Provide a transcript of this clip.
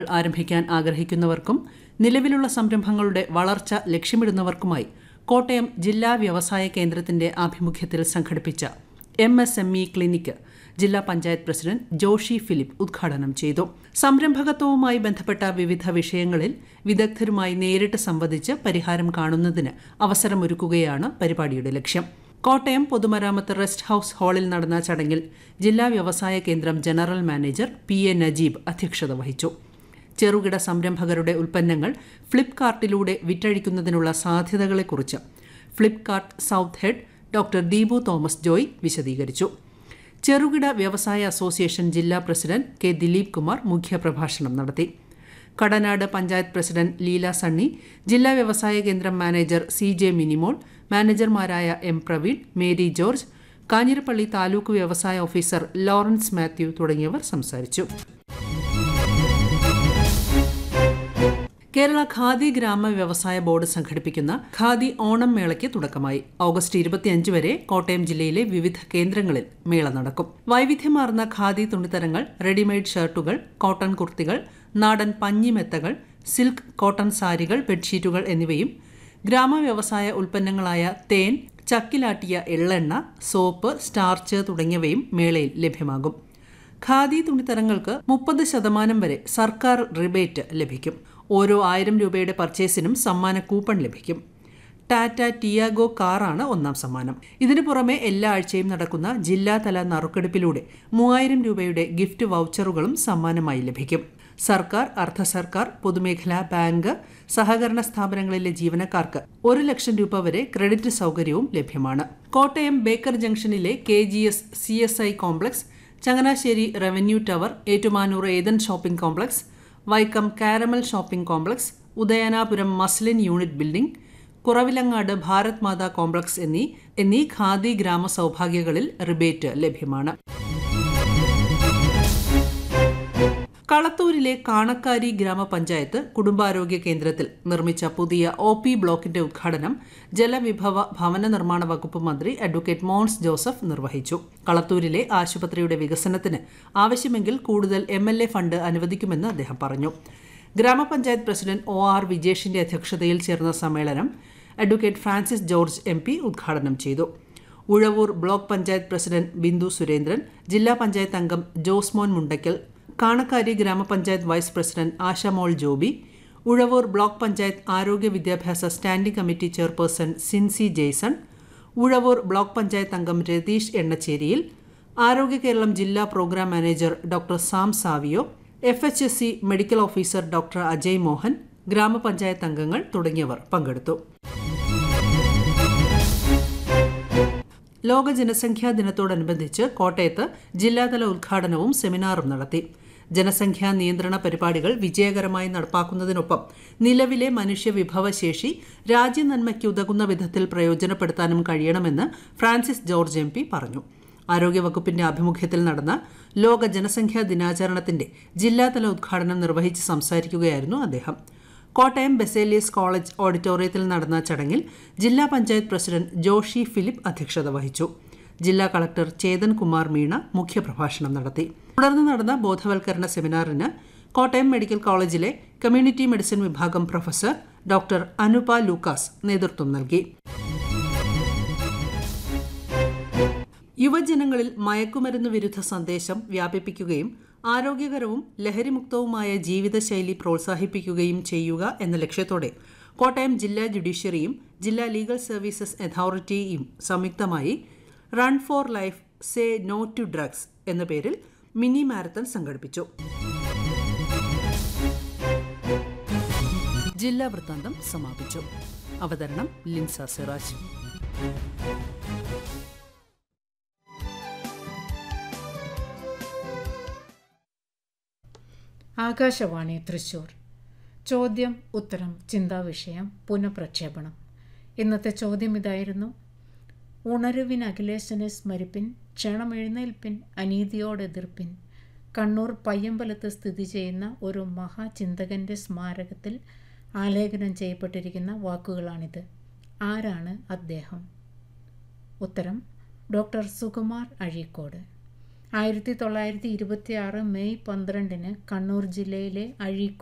ആരംഭിക്കാൻ ആഗ്രഹിക്കുന്നവർക്കും നിലവിലുള്ള സംരംഭങ്ങളുടെ വളർച്ച ലക്ഷ്യമിടുന്നവർക്കുമായി കോട്ടയം ജില്ലാ വ്യവസായ കേന്ദ്രത്തിന്റെ ആഭിമുഖ്യത്തിൽ സംഘടിപ്പിച്ച M S M E clinic ജില്ലാ പഞ്ചായത്ത് പ്രസിഡന്റ് ജോഷി ഫിലിപ്പ് ഉദ്ഘാടനം ചെയ്തു സംരംഭകത്വവുമായി ബന്ധപ്പെട്ട വിവിധ വിഷയങ്ങളിൽ വിദഗ്ധരുമായി നേരിട്ട് സംവദിച്ച് പരിഹാരം കാണുന്നതിന് അവസരമൊരുക്കുകയാണ് പരിപാടിയുടെ ലക്ഷ്യം കോട്ടയം പൊതുമരാമത്ത് റെസ്റ്റ് ഹൌസ് ഹാളിൽ നടന്ന ചടങ്ങിൽ ജില്ലാ വ്യവസായ കേന്ദ്രം general manager P A Najeeb അധ്യക്ഷത വഹിച്ചു ചെറുകിട സംരംഭകരുടെ ഉൽപ്പന്നങ്ങൾ ഫ്ലിപ്കാർട്ടിലൂടെ വിറ്റഴിക്കുന്നതിനുള്ള സാധ്യതകളെക്കുറിച്ച് Flipkart south head doctor Deepu Thomas Joy വിശദീകരിച്ചു ചെറുകിട വ്യവസായ അസോസിയേഷൻ ജില്ലാ പ്രസിഡന്റ് കെ ദിലീപ് കുമാർ മുഖ്യപ്രഭാഷണം നടത്തി കടനാട് പഞ്ചായത്ത് പ്രസിഡന്റ് ലീല സണ്ണി ജില്ലാ വ്യവസായ കേന്ദ്രം മാനേജർ സി ജെ മിനിമോൾ മാനേജർമാരായ എം പ്രവീൺ മേരി ജോർജ് കാഞ്ഞിരപ്പള്ളി താലൂക്ക് വ്യവസായ ഓഫീസർ ലോറൻസ് മാത്യു തുടങ്ങിയവർ സംസാരിച്ചു കേരള ഖാദി ഗ്രാമ വ്യവസായ ബോർഡ് സംഘടിപ്പിക്കുന്ന ഖാദി ഓണം മേളയ്ക്ക് തുടക്കമായി ഓഗസ്റ്റ് ഇരുപത്തിയഞ്ച് വരെ കോട്ടയം ജില്ലയിലെ വിവിധ കേന്ദ്രങ്ങളിൽ മേള നടക്കും വൈവിധ്യമാർന്ന ഖാദി തുണിത്തരങ്ങൾ റെഡിമെയ്ഡ് ഷർട്ടുകൾ കോട്ടൺ കുർത്തികൾ നാടൻ പഞ്ഞിമെത്തകൾ സിൽക്ക് കോട്ടൺ സാരികൾ ബെഡ്ഷീറ്റുകൾ എന്നിവയും ഗ്രാമ വ്യവസായ ഉൽപ്പന്നങ്ങളായ തേൻ ചക്കിലാട്ടിയ എള്ളെണ്ണ സോപ്പ് സ്റ്റാർച്ച് തുടങ്ങിയവയും മേളയിൽ ലഭ്യമാകും ഖാദി തുണിത്തരങ്ങൾക്ക് മുപ്പത് ശതമാനം വരെ സർക്കാർ റിബേറ്റ് ലഭിക്കും ഓരോ ആയിരം രൂപയുടെ പർച്ചേസിനും സമ്മാന കൂപ്പൺ ലഭിക്കും ടാറ്റ ടിയാഗോ കാറാണ് ഒന്നാം സമ്മാനം ഇതിനു പുറമെ എല്ലാ ആഴ്ചയും നടക്കുന്ന ജില്ലാതല നറുക്കെടുപ്പിലൂടെ മൂവായിരം രൂപയുടെ ഗിഫ്റ്റ് വൗച്ചറുകളും സമ്മാനമായി ലഭിക്കും സർക്കാർ അർദ്ധ സർക്കാർ പൊതുമേഖലാ ബാങ്ക് സഹകരണ സ്ഥാപനങ്ങളിലെ ജീവനക്കാർക്ക് ഒരു ലക്ഷം രൂപ വരെ ക്രെഡിറ്റ് സൗകര്യവും ലഭ്യമാണ് കോട്ടയം ബേക്കർ ജംഗ്ഷനിലെ K G S C S I complex Changanassery revenue tower Ettumanoor Ethan shopping complex Vaikom Carmel shopping complex Udayanapuram muslin unit building Kuravilangad Bharat Mata complex എന്നീ എന്നീ ഖാദി ഗ്രാമ സൗഭാഗ്യങ്ങളിൽ റിബേറ്റ് ലഭ്യമാണ് കളത്തൂരിലെ കാണക്കാരി ഗ്രാമപഞ്ചായത്ത് കുടുംബാരോഗ്യ കേന്ദ്രത്തിൽ നിർമ്മിച്ച പുതിയ ഒ പി ബ്ലോക്കിന്റെ ഉദ്ഘാടനം ജലവിഭവ ഭവന നിർമ്മാണ വകുപ്പ് മന്ത്രി അഡ്വക്കേറ്റ് മോൻസ് ജോസഫ് നിർവഹിച്ചു കളത്തൂരിലെ ആശുപത്രിയുടെ വികസനത്തിന് ആവശ്യമെങ്കിൽ കൂടുതൽ എം എൽ എ ഫണ്ട് അനുവദിക്കുമെന്ന് അദ്ദേഹം പറഞ്ഞു ഗ്രാമപഞ്ചായത്ത് പ്രസിഡന്റ് ഒ ആർ വിജേഷിന്റെ അധ്യക്ഷതയിൽ ചേർന്ന സമ്മേളനം advocate Francis George M P ഉദ്ഘാടനം ചെയ്തു ഉഴവൂർ ബ്ലോക്ക് പഞ്ചായത്ത് പ്രസിഡന്റ് ബിന്ദു സുരേന്ദ്രൻ ജില്ലാ പഞ്ചായത്ത് അംഗം ജോസ്മോൻ മുണ്ടയ്ക്കൽ കാണക്കാരി ഗ്രാമപഞ്ചായത്ത് vice president Ashamol Joby Uzhavoor block panchayat ആരോഗ്യ വിദ്യാഭ്യാസ standing committee chairperson Sincy Jaison Uzhavoor block panchayat അംഗം രതീഷ് എണ്ണച്ചേരിയിൽ ആരോഗ്യ കേരളം ജില്ലാ programme manager doctor Sam Savio F H S C medical officer doctor Ajay Mohan ഗ്രാമപഞ്ചായത്ത് അംഗങ്ങൾ തുടങ്ങിയവർ പങ്കെടുത്തു ലോക ജനസംഖ്യാ ദിനത്തോടനുബന്ധിച്ച് കോട്ടയത്ത് ജില്ലാതല ഉദ്ഘാടനവും സെമിനാറും നടത്തി ജനസംഖ്യാ നിയന്ത്രണ പരിപാടികൾ വിജയകരമായി നടപ്പാക്കുന്നതിനൊപ്പം നിലവിലെ മനുഷ്യവിഭവശേഷി രാജ്യനന്മയ്ക്ക് ഉതകുന്ന വിധത്തിൽ പ്രയോജനപ്പെടുത്താനും കഴിയണമെന്ന് ഫ്രാൻസിസ് ജോർജ് എം പറഞ്ഞു ആരോഗ്യവകുപ്പിന്റെ ആഭിമുഖ്യത്തിൽ നടന്ന ലോക ജനസംഖ്യാ ദിനാചരണത്തിന്റെ ജില്ലാതല ഉദ്ഘാടനം നിർവഹിച്ച് സംസാരിക്കുകയായിരുന്നു അദ്ദേഹം കോട്ടയം ബെസേലിയസ് കോളേജ് ഓഡിറ്റോറിയത്തിൽ നടന്ന ചടങ്ങിൽ ജില്ലാ പഞ്ചായത്ത് പ്രസിഡന്റ് ജോഷി ഫിലിപ്പ് അധ്യക്ഷത വഹിച്ചു ജില്ലാ കളക്ടർ ചേതൻ കുമാർ മീണ മുഖ്യപ്രഭാഷണം നടത്തി തുടർന്ന് നടന്ന ബോധവൽക്കരണ സെമിനാറിന് കോട്ടയം മെഡിക്കൽ കോളേജിലെ കമ്മ്യൂണിറ്റി മെഡിസിൻ വിഭാഗം പ്രൊഫസർ ഡോക്ടർ അനുപ ലൂക്കാസ് നേതൃത്വം നൽകി യുവജനങ്ങളിൽ മയക്കുമരുന്ന് വിരുദ്ധ സന്ദേശം വ്യാപിപ്പിക്കുകയും ആരോഗ്യകരവും ലഹരിമുക്തവുമായ ജീവിതശൈലി പ്രോത്സാഹിപ്പിക്കുകയും ചെയ്യുക എന്ന ലക്ഷ്യത്തോടെ കോട്ടയം ജില്ലാ ജുഡീഷ്യറിയും ജില്ലാ ലീഗൽ സർവീസസ് അതോറിറ്റിയും സംയുക്തമായി run for life say no to drugs എന്ന പേരിൽ മിനി മാരത്തൺ സംഘടിപ്പിച്ചു ജില്ലാ വൃത്താന്തം സമാപിച്ചു അവതരണം ലിൻസ സിറാജ് ആകാശവാണി തൃശൂർ ചോദ്യം ഉത്തരം ചിന്താവിഷയം പുനഃപ്രക്ഷേപണം ഇന്നത്തെ ചോദ്യം ഇതായിരുന്നു ഉണരുവിൻ അഖിലേശനെ സ്മരിപ്പിൻ ക്ഷണമെഴുന്നേൽപ്പിൻ അനീതിയോടെതിർപ്പിൻ കണ്ണൂർ പയ്യമ്പലത്ത് സ്ഥിതി ചെയ്യുന്ന ഒരു മഹാചിന്തകൻ്റെ സ്മാരകത്തിൽ ആലേഖനം ചെയ്യപ്പെട്ടിരിക്കുന്ന വാക്കുകളാണിത് ആരാണ് അദ്ദേഹം ഉത്തരം ഡോക്ടർ സുകുമാർ അഴീക്കോട് ആയിരത്തി തൊള്ളായിരത്തി ഇരുപത്തി ആറ് മെയ് പന്ത്രണ്ടിന് കണ്ണൂർ ജില്ലയിലെ അഴീക്കോട്